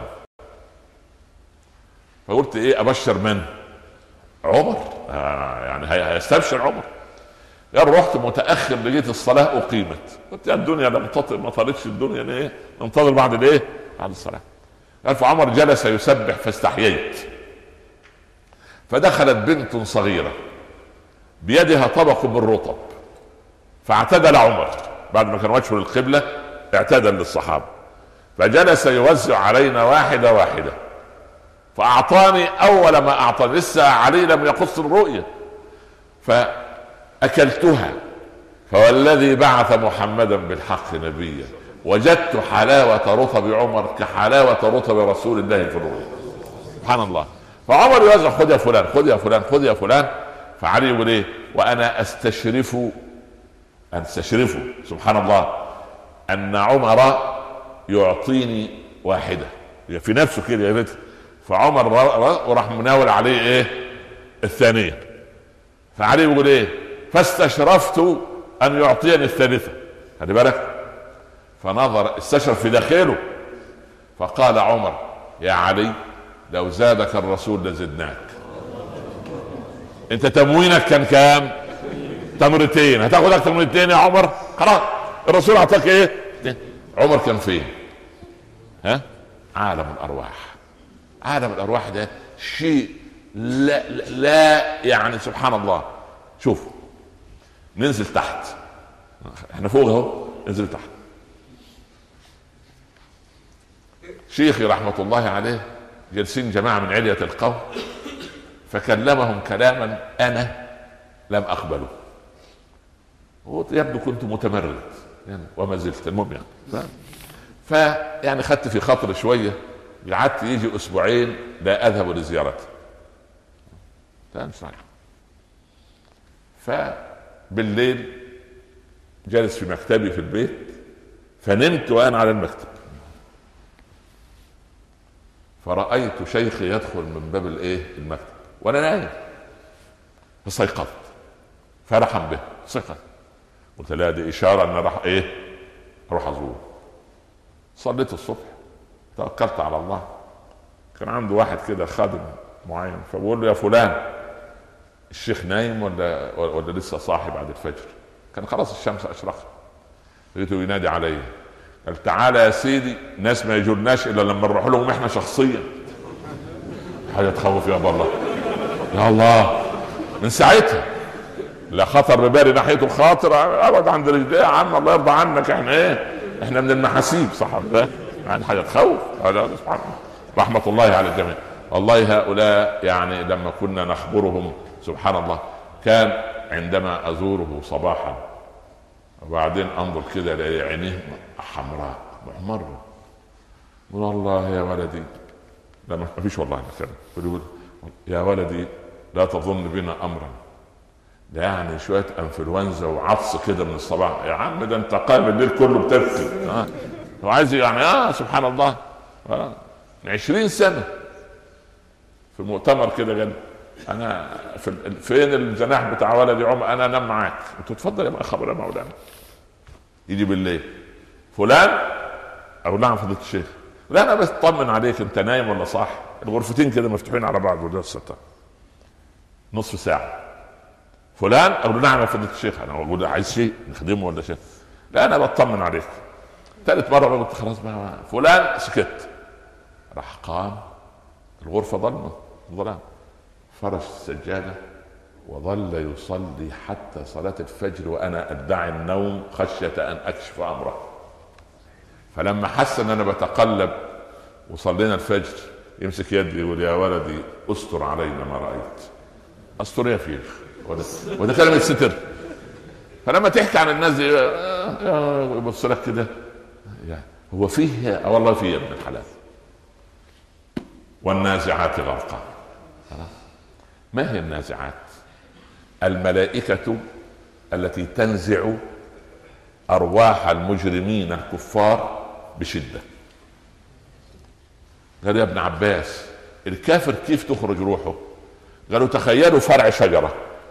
فقلت إيه أبشر من؟ عمر آه يعني هيستبشر عمر قال رحت متاخر لقيت الصلاه اقيمت قلت يا الدنيا لم تطل ما طالتش الدنيا ليه ننتظر بعد الايه بعد الصلاه قال فعمر جلس يسبح فاستحييت فدخلت بنت صغيره بيدها طبق من رطب فاعتدل عمر بعد ما كان وجهه للقبله اعتدل للصحابه فجلس يوزع علينا واحده واحده فاعطاني اول ما اعطاني لسه علي لم يقص الرؤيه فاكلتها فوالذي بعث محمدا بالحق نبيا وجدت حلاوة رطب عمر كحلاوة رطب رسول الله في الرؤيا سبحان الله فعمر يوزع خذ يا فلان خذ يا فلان خذ يا فلان فعلي يقول ايه وانا استشرف استشرف سبحان الله ان عمر يعطيني واحده في نفسه كده يا بنت فعمر وراح مناول عليه ايه الثانيه فعلي يقول ايه فاستشرفت ان يعطيني الثالثه خلي بالك فنظر استشرف في داخله فقال عمر يا علي لو زادك الرسول لزدناك انت تموينك كان كام تمرتين هتاخد اكتر من التاني يا عمر خلاص الرسول اعطاك ايه عمر كان فين ها عالم الارواح عالم الارواح ده شيء لا, لا يعني سبحان الله شوف ننزل تحت احنا فوق اهو ننزل تحت شيخي رحمة الله عليه جالسين جماعة من علية القوم فكلمهم كلاما أنا لم أقبله يبدو كنت متمرد يعني وما زلت المهم يعني فيعني خدت في خاطري شوية قعدت يجي أسبوعين لا أذهب لزيارته فبالليل جالس في مكتبي في البيت فنمت وانا على المكتب فرأيت شيخي يدخل من باب الايه المكتب وانا نايم فاستيقظت فرحا به ثقة قلت لا دي اشاره ان راح ايه اروح ازوره صليت الصبح توكلت على الله كان عنده واحد كده خادم معين فبقول له يا فلان الشيخ نايم ولا ولا لسه صاحي بعد الفجر كان خلاص الشمس اشرقت لقيته ينادي علي قال تعالى يا سيدي ناس ما يجولناش الا لما نروح لهم احنا شخصيا حاجه تخوف يا الله يا الله من ساعتها لا خطر ببالي ناحيته الخاطر ابعد عند رجليه يا عم الله يرضى عنك احنا ايه احنا من المحاسيب صح ده يعني حاجه تخوف هذا سبحان الله رحمه الله على الجميع والله هؤلاء يعني لما كنا نخبرهم سبحان الله كان عندما ازوره صباحا وبعدين انظر كده الاقي عينيه حمراء محمره والله يا ولدي لا ما فيش والله كده يقول يا ولدي لا تظن بنا امرا ده يعني شويه انفلونزا وعطس كده من الصباح يا عم ده انت قايم الليل كله بتبكي آه. وعايز يعني اه سبحان الله آه. 20 سنه في مؤتمر كده قال انا في فين الجناح بتاع ولدي عمر انا انام معاك قلت اتفضل يا خبر يا مولانا يجي بالليل فلان او نعم فضيله الشيخ لا انا بس اطمن عليك انت نايم ولا صاح الغرفتين كده مفتوحين على بعض وده الستار نصف ساعه فلان اقول له نعم يا فضيله الشيخ انا بقول عايز شيء نخدمه ولا شيء لا انا بطمن عليك ثالث مره قلت خلاص بقى فلان سكت راح قام الغرفه ظلمه ظلام فرش السجاده وظل يصلي حتى صلاة الفجر وأنا أدعي النوم خشية أن أكشف أمره فلما حس أن أنا بتقلب وصلينا الفجر يمسك يدي يقول يا ولدي استر علينا ما رأيت استر يا فيخ وده, وده كلمة ستر فلما تحكي عن الناس دي يبص لك كده هو فيه اه والله فيه يا ابن الحلال والنازعات غرقا ما هي النازعات الملائكة التي تنزع أرواح المجرمين الكفار بشدة قال يا ابن عباس الكافر كيف تخرج روحه قالوا تخيلوا فرع شجرة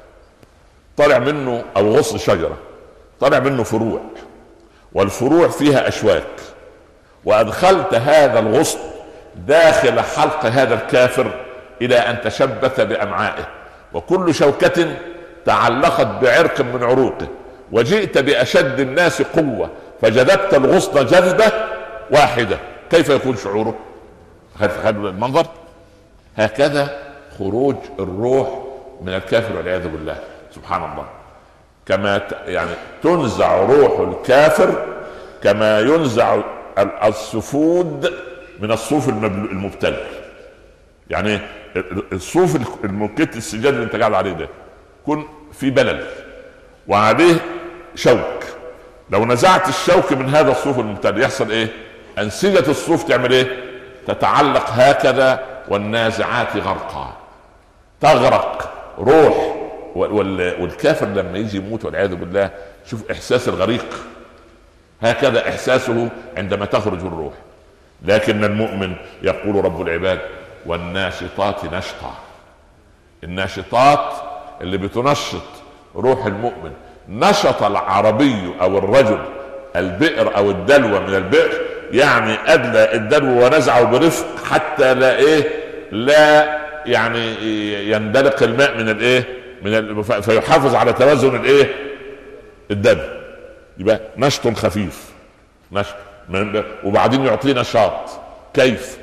طلع منه أو غصن شجرة طلع منه فروع والفروع فيها أشواك وأدخلت هذا الغصن داخل حلق هذا الكافر إلى أن تشبث بأمعائه وكل شوكة تعلقت بعرق من عروقه وجئت باشد الناس قوه فجذبت الغصن جذبه واحده كيف يكون شعوره؟ هذا المنظر هكذا خروج الروح من الكافر والعياذ بالله سبحان الله كما يعني تنزع روح الكافر كما ينزع السفود من الصوف المبتل يعني الصوف الموكيت السجاد اللي انت قاعد عليه ده يكون في بلل وعليه شوك لو نزعت الشوك من هذا الصوف الممتد يحصل ايه انسجه الصوف تعمل ايه تتعلق هكذا والنازعات غرقا تغرق روح والكافر لما يجي يموت والعياذ بالله شوف احساس الغريق هكذا احساسه عندما تخرج الروح لكن المؤمن يقول رب العباد والناشطات نشطا الناشطات اللي بتنشط روح المؤمن نشط العربي او الرجل البئر او الدلو من البئر يعني ادلى الدلو ونزعه برفق حتى لا ايه لا يعني يندلق الماء من الايه من فيحافظ على توازن الايه الدلو يبقى نشط خفيف نشط وبعدين يعطيه نشاط كيف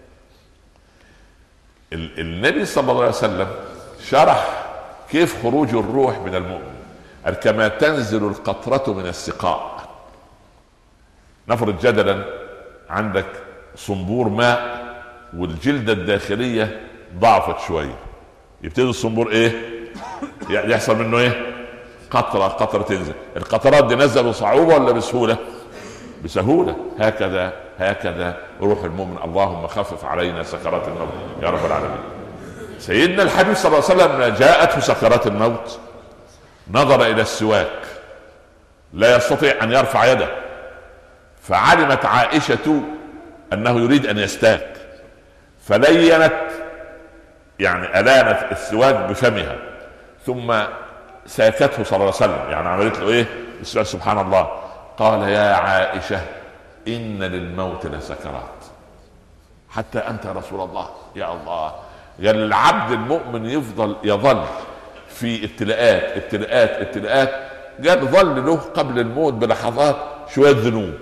النبي صلى الله عليه وسلم شرح كيف خروج الروح من المؤمن كما تنزل القطرة من السقاء نفرض جدلا عندك صنبور ماء والجلدة الداخلية ضعفت شوية يبتدي الصنبور ايه يحصل منه ايه قطرة قطرة تنزل القطرات دي نزل بصعوبة ولا بسهولة بسهولة هكذا هكذا روح المؤمن اللهم خفف علينا سكرات الموت يا رب العالمين سيدنا الحبيب صلى الله عليه وسلم جاءته سكرات الموت نظر الى السواك لا يستطيع ان يرفع يده فعلمت عائشه انه يريد ان يستاك فلينت يعني الانت السواك بفمها ثم ساكته صلى الله عليه وسلم يعني عملت له ايه سبحان الله قال يا عائشه ان للموت لسكرات حتى انت يا رسول الله يا الله قال العبد المؤمن يفضل يظل في ابتلاءات ابتلاءات ابتلاءات قال ظل له قبل الموت بلحظات شويه ذنوب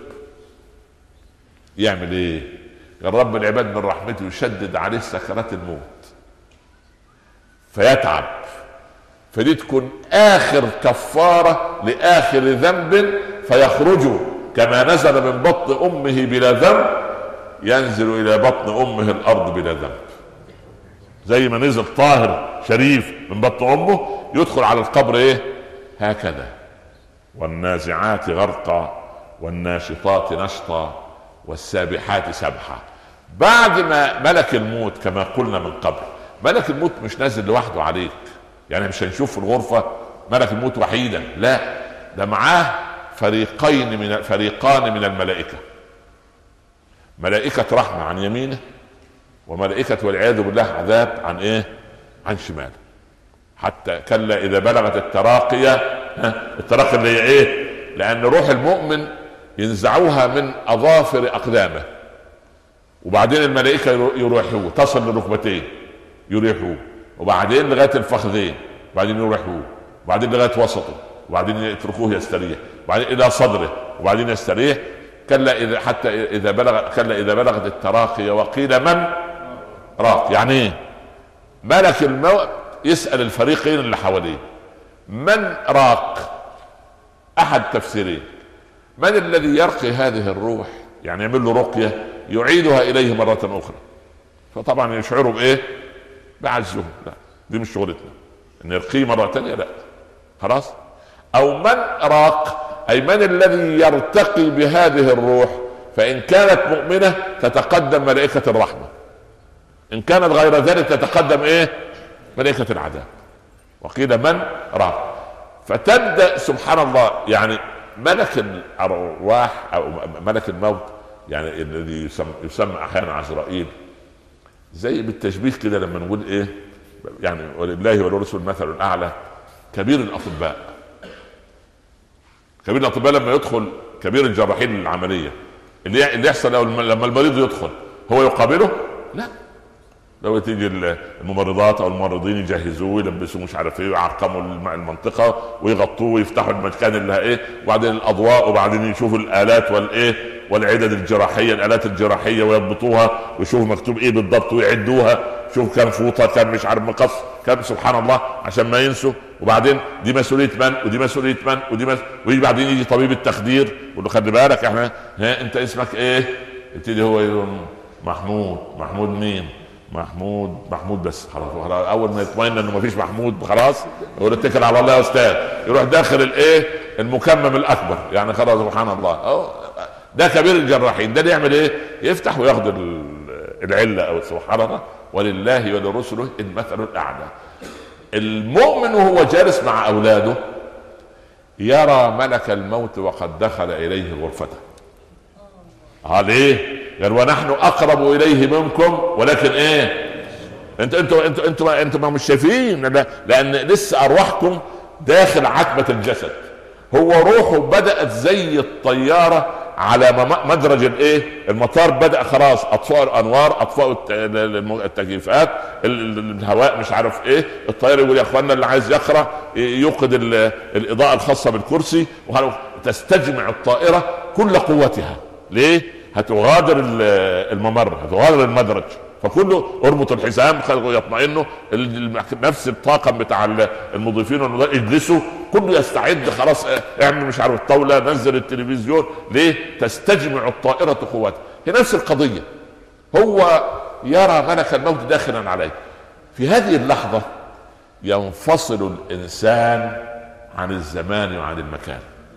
يعمل ايه؟ قال رب العباد من رحمته يشدد عليه سكرات الموت فيتعب فدي تكون اخر كفاره لاخر ذنب فيخرج كما نزل من بطن امه بلا ذنب ينزل الى بطن امه الارض بلا ذنب زي ما نزل طاهر شريف من بطن امه يدخل على القبر ايه هكذا والنازعات غرقا والناشطات نشطا والسابحات سبحا بعد ما ملك الموت كما قلنا من قبل ملك الموت مش نازل لوحده عليك يعني مش هنشوف في الغرفه ملك الموت وحيدا لا ده معاه فريقين من فريقان من الملائكه ملائكه رحمه عن يمينه وملائكه والعياذ بالله عذاب عن ايه عن شماله حتى كلا اذا بلغت التراقية التراقية اللي هي ايه لان روح المؤمن ينزعوها من اظافر اقدامه وبعدين الملائكه يروحوه تصل لركبتيه يريحوه وبعدين لغايه الفخذين وبعدين يروحوه وبعدين لغايه وسطه وبعدين يتركوه يستريح وبعدين الى صدره وبعدين يستريح كلا اذا حتى اذا بلغ كلا اذا بلغت التراقي وقيل من راق يعني ايه ملك الموت يسال الفريقين اللي حواليه من راق احد تفسيرين من الذي يرقي هذه الروح يعني يعمل له رقيه يعيدها اليه مره اخرى فطبعا يشعروا بايه بعجزهم لا دي مش شغلتنا نرقيه مره ثانيه لا خلاص او من راق اي من الذي يرتقي بهذه الروح فان كانت مؤمنه تتقدم ملائكه الرحمه ان كانت غير ذلك تتقدم ايه ملائكه العذاب وقيل من راق فتبدا سبحان الله يعني ملك الارواح او ملك الموت يعني الذي يسمى احيانا عزرائيل زي بالتشبيه كده لما نقول ايه يعني ولله ولرسل المثل الاعلى كبير الاطباء كبير الاطباء لما يدخل كبير الجراحين للعمليه اللي اللي يحصل لما المريض يدخل هو يقابله؟ لا لو تيجي الممرضات او الممرضين يجهزوه يلبسوه مش عارف ايه ويعقموا المنطقه ويغطوه ويفتحوا المكان اللي ايه وبعدين الاضواء وبعدين يشوفوا الالات والايه والعدد الجراحيه الالات الجراحيه ويضبطوها ويشوفوا مكتوب ايه بالضبط ويعدوها شوف كم فوطه كم مش عارف مقص كم سبحان الله عشان ما ينسوا وبعدين دي مسؤوليه من ودي مسؤوليه من ودي مس... ويجي بعدين يجي طبيب التخدير يقول له خلي بالك احنا ها انت اسمك ايه؟ يبتدي هو يقول محمود محمود مين؟ محمود محمود بس خلاص اول ما يطمئن انه ما فيش محمود خلاص يقول اتكل على الله يا استاذ يروح داخل الايه المكمم الاكبر يعني خلاص سبحان الله ده كبير الجراحين ده يعمل ايه يفتح وياخد العله او سبحان الله ولله ولرسله المثل الاعلى المؤمن وهو جالس مع اولاده يرى ملك الموت وقد دخل اليه غرفته قال ايه قال ونحن اقرب اليه منكم ولكن ايه انت انتوا انتوا انتوا انتوا مش شايفين لان لسه ارواحكم داخل عتبه الجسد هو روحه بدات زي الطياره على مدرج الايه المطار بدا خلاص اطفاء الانوار اطفاء التكييفات الهواء مش عارف ايه الطيار يقول يا اخوانا اللي عايز يقرا يوقد الاضاءه الخاصه بالكرسي تستجمع الطائره كل قوتها ليه هتغادر الممر هتغادر المدرج فكله اربط الحزام يطمئنوا نفس الطاقم بتاع المضيفين والمضيفين اجلسوا كله يستعد خلاص اعمل مش عارف الطاوله نزل التلفزيون ليه؟ تستجمع الطائره قوتها هي نفس القضيه هو يرى ملك الموت داخلا عليه في هذه اللحظه ينفصل الانسان عن الزمان وعن المكان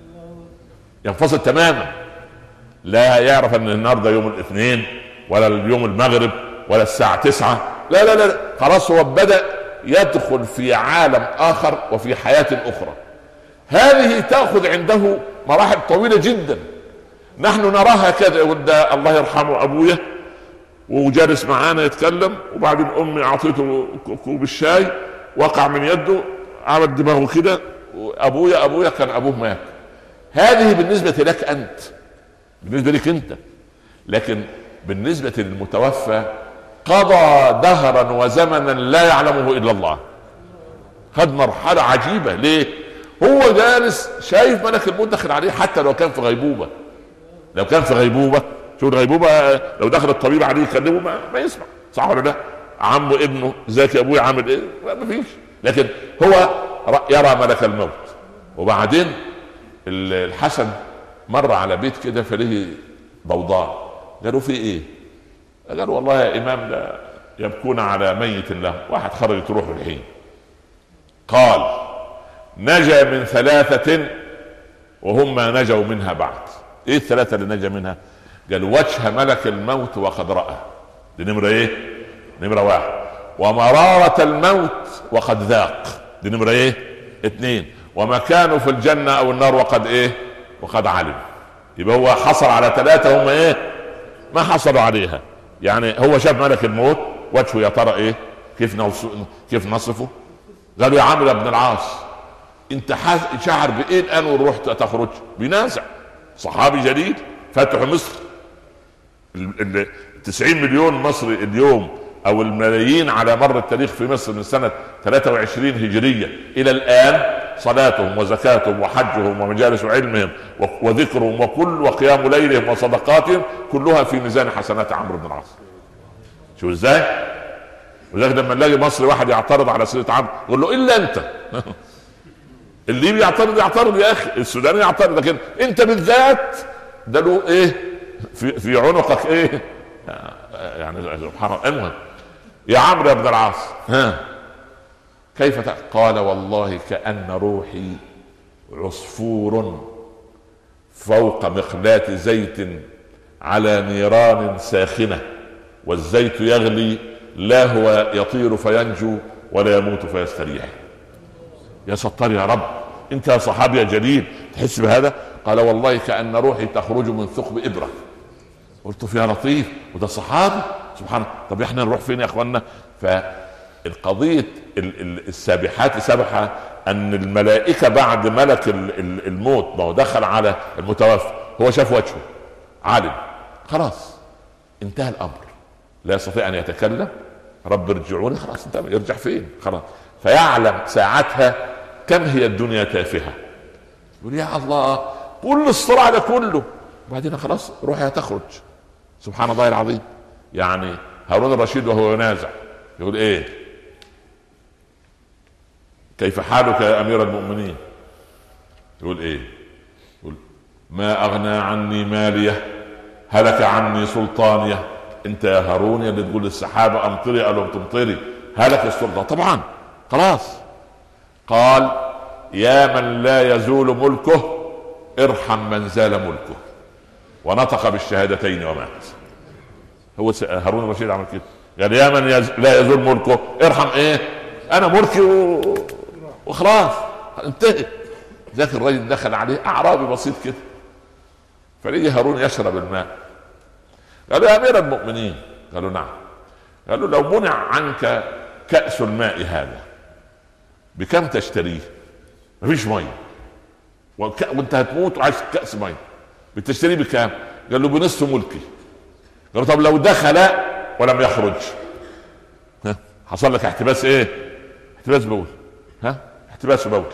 ينفصل تماما لا يعرف ان النهارده يوم الاثنين ولا اليوم المغرب ولا الساعة تسعة لا لا لا خلاص هو بدأ يدخل في عالم آخر وفي حياة أخرى هذه تأخذ عنده مراحل طويلة جدا نحن نراها كذا يقول ده الله يرحمه أبويا وجالس معانا يتكلم وبعدين أمي أعطيته كوب الشاي وقع من يده عمل دماغه كده أبويا أبويا كان أبوه مات هذه بالنسبة لك أنت بالنسبة لك أنت لكن بالنسبة للمتوفى قضى دهرا وزمنا لا يعلمه الا الله خد مرحله عجيبه ليه هو جالس شايف ملك الموت داخل عليه حتى لو كان في غيبوبه لو كان في غيبوبه شو الغيبوبه لو دخل الطبيب عليه يكلمه ما, ما يسمع صح ولا لا عمه ابنه ازيك يا ابوي عامل ايه ما فيش لكن هو يرى ملك الموت وبعدين الحسن مر على بيت كده فليه ضوضاء قالوا في ايه قال والله يا امام لا يبكون على ميت له واحد خرج تروح الحين قال نجا من ثلاثة وهم ما نجوا منها بعد ايه الثلاثه اللي نجا منها قال وجه ملك الموت وقد راى دي نمره ايه نمره واحد ومراره الموت وقد ذاق دي نمره ايه اثنين ومكانه في الجنه او النار وقد ايه وقد علم يبقى هو حصل على ثلاثه هم ايه ما حصلوا عليها يعني هو شاف ملك الموت وجهه يا ترى ايه كيف كيف نصفه قالوا يا عمرو بن العاص انت شعر بايه الان والروح تخرج بينازع صحابي جليل فاتح مصر ال 90 مليون مصري اليوم او الملايين على مر التاريخ في مصر من سنه 23 هجريه الى الان صلاتهم وزكاتهم وحجهم ومجالس علمهم وذكرهم وكل وقيام ليلهم وصدقاتهم كلها في ميزان حسنات عمرو بن العاص شو ازاي ولذلك لما نلاقي مصري واحد يعترض على سيره عمرو يقول له الا انت اللي بيعترض يعترض يا اخي السوداني يعترض لكن انت بالذات ده له ايه في في عنقك ايه يعني سبحان الله المهم يا عمرو يا ابن العاص ها كيف قال والله كأن روحي عصفور فوق مخلاة زيت على نيران ساخنة والزيت يغلي لا هو يطير فينجو ولا يموت فيستريح يا ستار يا رب انت يا صحابي يا جليل تحس بهذا قال والله كأن روحي تخرج من ثقب إبرة قلت يا لطيف وده صحابي سبحان الله طب احنا نروح فين يا اخوانا فالقضية السابحات سبحة ان الملائكة بعد ملك الموت ما هو دخل على المتوفى هو شاف وجهه عالم خلاص انتهى الامر لا يستطيع ان يتكلم رب ارجعوني خلاص انت يرجع فين خلاص فيعلم ساعتها كم هي الدنيا تافهه يقول يا الله كل الصراع ده كله وبعدين خلاص روحها تخرج سبحان الله العظيم يعني هارون الرشيد وهو ينازع يقول ايه كيف حالك يا امير المؤمنين يقول ايه يقول ما اغنى عني ماليه هلك عني سلطانيه انت يا هارون اللي تقول للسحابه امطري قالوا تمطري هلك السلطان طبعا خلاص قال يا من لا يزول ملكه ارحم من زال ملكه ونطق بالشهادتين ومات هو هارون الرشيد عمل كده قال يا من يز... لا يزول ملكه ارحم ايه انا ملكي و... وخلاص انتهى ذاك الرجل دخل عليه اعرابي بسيط كده فلقي هارون يشرب الماء قالوا يا امير المؤمنين قالوا نعم قالوا لو منع عنك كأس الماء هذا بكم تشتريه مفيش ميه وانت هتموت وعايز كأس ميه بتشتريه بكام قال له بنصف ملكي قال طب لو دخل ولم يخرج ها حصل لك احتباس ايه احتباس بول ها احتباس بول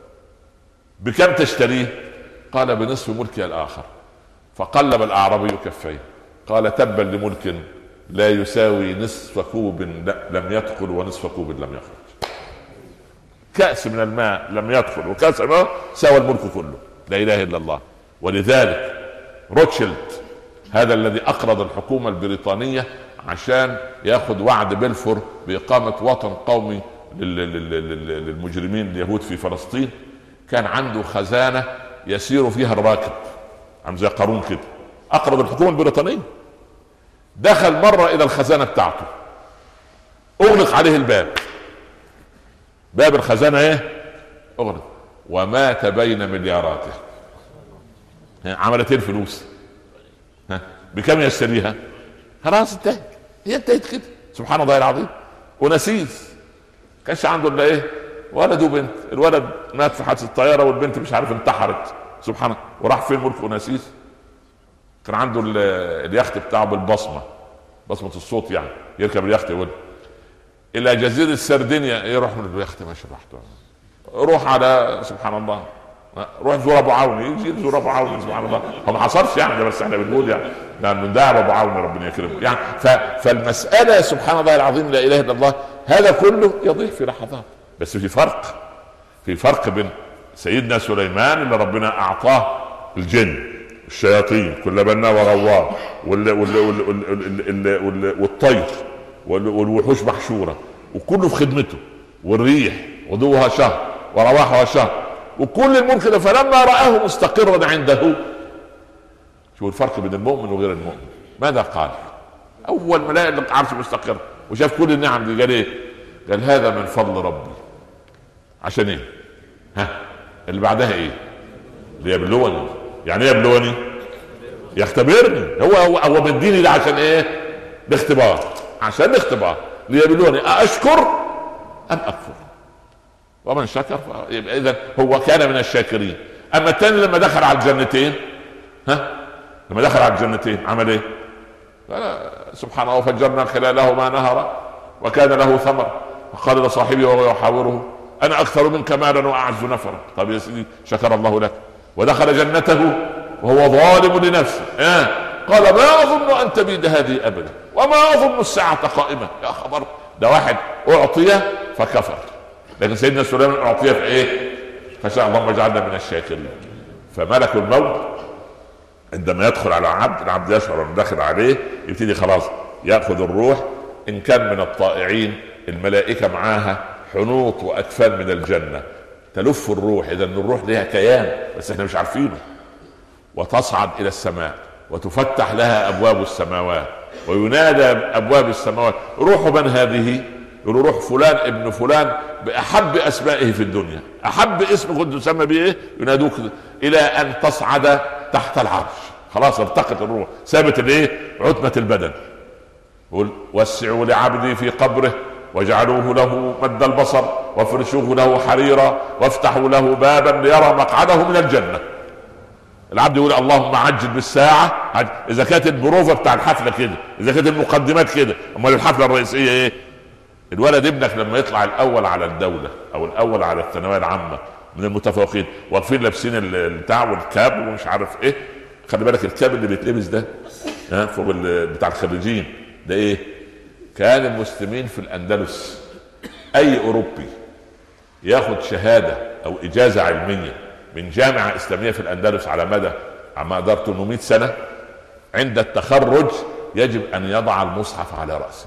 بكم تشتريه قال بنصف ملكي الاخر فقلب الاعرابي كفيه قال تبا لملك لا يساوي نصف كوب لم يدخل ونصف كوب لم يخرج كأس من الماء لم يدخل وكأس الماء ساوى الملك كله لا إله إلا الله ولذلك روتشيلد هذا الذي أقرض الحكومة البريطانية عشان ياخذ وعد بلفور بإقامة وطن قومي للمجرمين اليهود في فلسطين كان عنده خزانة يسير فيها الراكب عم زي قارون كده أقرض الحكومة البريطانية دخل مرة إلى الخزانة بتاعته أغلق عليه الباب باب الخزانة إيه؟ أغلق ومات بين ملياراته عملت ايه الفلوس؟ ها بكم يشتريها؟ خلاص انتهت هي انتهت كده سبحان الله العظيم ونسيس كانش عنده الا ايه؟ ولد وبنت الولد مات في حادثه الطياره والبنت مش عارف انتحرت سبحان الله وراح فين ملك ونسيس كان عنده اليخت بتاعه بالبصمه بصمه الصوت يعني يركب اليخت يقول الى جزيره سردينيا يروح من اليخت ماشي براحته روح على سبحان الله روح زور ابو عون يجي زور ابو عون سبحان الله هو ما حصلش يعني ده بس احنا بنقول يعني يعني من دعم ابو عون ربنا يكرمه يعني فالمساله سبحان الله العظيم لا اله الا الله هذا كله يضيع في لحظات بس في فرق في فرق بين سيدنا سليمان اللي ربنا اعطاه الجن الشياطين كل بناء وغوار والطير والوحوش محشوره وكله في خدمته والريح غدوها شهر ورواحها شهر وكل الملك ده فلما رآه مستقرا عنده شو الفرق بين المؤمن وغير المؤمن ماذا قال اول ما لقى العرش مستقر وشاف كل النعم دي قال ايه قال هذا من فضل ربي عشان ايه ها اللي بعدها ايه ليبلوني يعني ايه يبلوني يختبرني هو هو هو مديني ده عشان ايه باختبار عشان الاختبار ليبلوني أأشكر أم أكفر ومن شكر يبقى إذا هو كان من الشاكرين أما الثاني لما دخل على الجنتين ها لما دخل على الجنتين عمل إيه؟ سبحان الله وفجرنا خلالهما نهرا وكان له ثمر فقال لصاحبه وهو يحاوره انا اكثر منك مالا واعز نفرا طب يا سيدي شكر الله لك ودخل جنته وهو ظالم لنفسه آه. قال ما اظن ان تبيد هذه ابدا وما اظن الساعه قائمه يا خبر ده واحد اعطي فكفر لكن سيدنا سليمان اعطي في ايه فشاء اللهم اجعلنا من الشاكرين فملك الموت عندما يدخل على عبد العبد يشعر انه داخل عليه يبتدي خلاص ياخذ الروح ان كان من الطائعين الملائكه معاها حنوط واكفان من الجنه تلف الروح اذا الروح لها كيان بس احنا مش عارفينه وتصعد الى السماء وتفتح لها ابواب السماوات وينادى ابواب السماوات روح من هذه يقولوا روح فلان ابن فلان باحب اسمائه في الدنيا احب اسم كنت تسمى به ايه ينادوك الى ان تصعد تحت العرش خلاص ارتقت الروح سابت الايه عتمه البدن يقول وسعوا لعبدي في قبره واجعلوه له مد البصر وافرشوه له حريرا وافتحوا له بابا ليرى مقعده من الجنه العبد يقول اللهم عجل بالساعه عجل. اذا كانت البروفه بتاع الحفله كده اذا كانت المقدمات كده امال الحفله الرئيسيه ايه الولد ابنك لما يطلع الاول على الدوله او الاول على الثانويه العامه من المتفوقين واقفين لابسين البتاع والكاب ومش عارف ايه خلي بالك الكاب اللي بيتلبس ده ها فوق بتاع الخريجين ده ايه كان المسلمين في الاندلس اي اوروبي ياخد شهاده او اجازه علميه من جامعه اسلاميه في الاندلس على مدى على مدار 800 سنه عند التخرج يجب ان يضع المصحف على راسه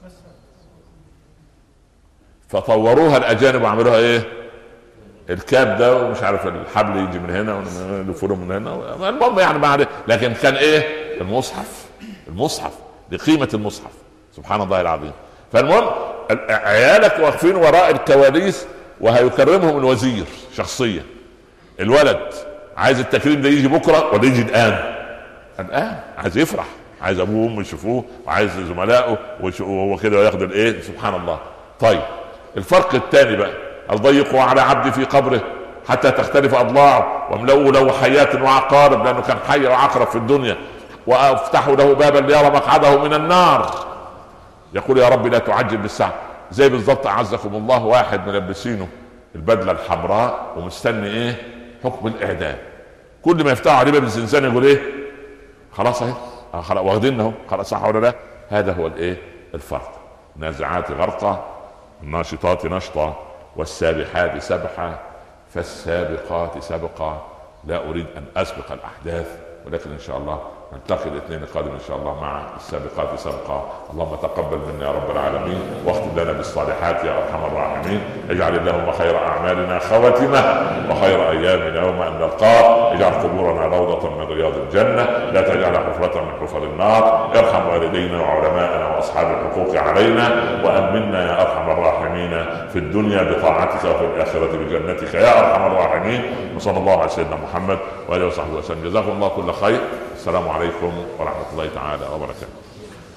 فطوروها الاجانب وعملوها ايه الكاب ده ومش عارف الحبل يجي من هنا ونلفه من هنا المهم يعني ما لكن كان ايه المصحف المصحف لقيمه المصحف سبحان الله العظيم فالمهم عيالك واقفين وراء الكواليس وهيكرمهم الوزير شخصيا الولد عايز التكريم ده يجي بكره ولا يجي الان الان عايز يفرح عايز ابوه وامه يشوفوه وعايز زملائه وهو كده ياخد الايه سبحان الله طيب الفرق الثاني بقى الضيق على عبدي في قبره حتى تختلف اضلاعه واملؤوا له حيات وعقارب لانه كان حي وعقرب في الدنيا وافتحوا له بابا ليرى مقعده من النار يقول يا رب لا تعجل بالساعه زي بالضبط اعزكم الله واحد ملبسينه البدله الحمراء ومستني ايه حكم الاعدام كل ما يفتحوا عليه باب الزنزانه يقول ايه خلاص اهي آه خلاص واخدين اهو خلاص صح ولا لا هذا هو الايه الفرق نازعات غرقا الناشطات نشطا والسابحات سبحا فالسابقات سبقا لا اريد ان اسبق الاحداث ولكن ان شاء الله نلتقي الاثنين القادم ان شاء الله مع السابقات سبقا اللهم تقبل منا يا رب العالمين واختم لنا بالصالحات يا ارحم الراحمين اجعل اللهم خير اعمالنا خواتمه وخير ايامنا يوم ان نلقاك اجعل قبورنا روضه من رياض الجنه لا تجعل حفره من حفر النار ارحم والدينا وعلماءنا واصحاب الحقوق علينا وامنا يا ارحم الراحمين في الدنيا بطاعتك وفي الاخره بجنتك يا ارحم الراحمين وصلى الله على سيدنا محمد واله وصحبه وسلم جزاكم الله كل خير السلام عليكم ورحمه الله تعالى وبركاته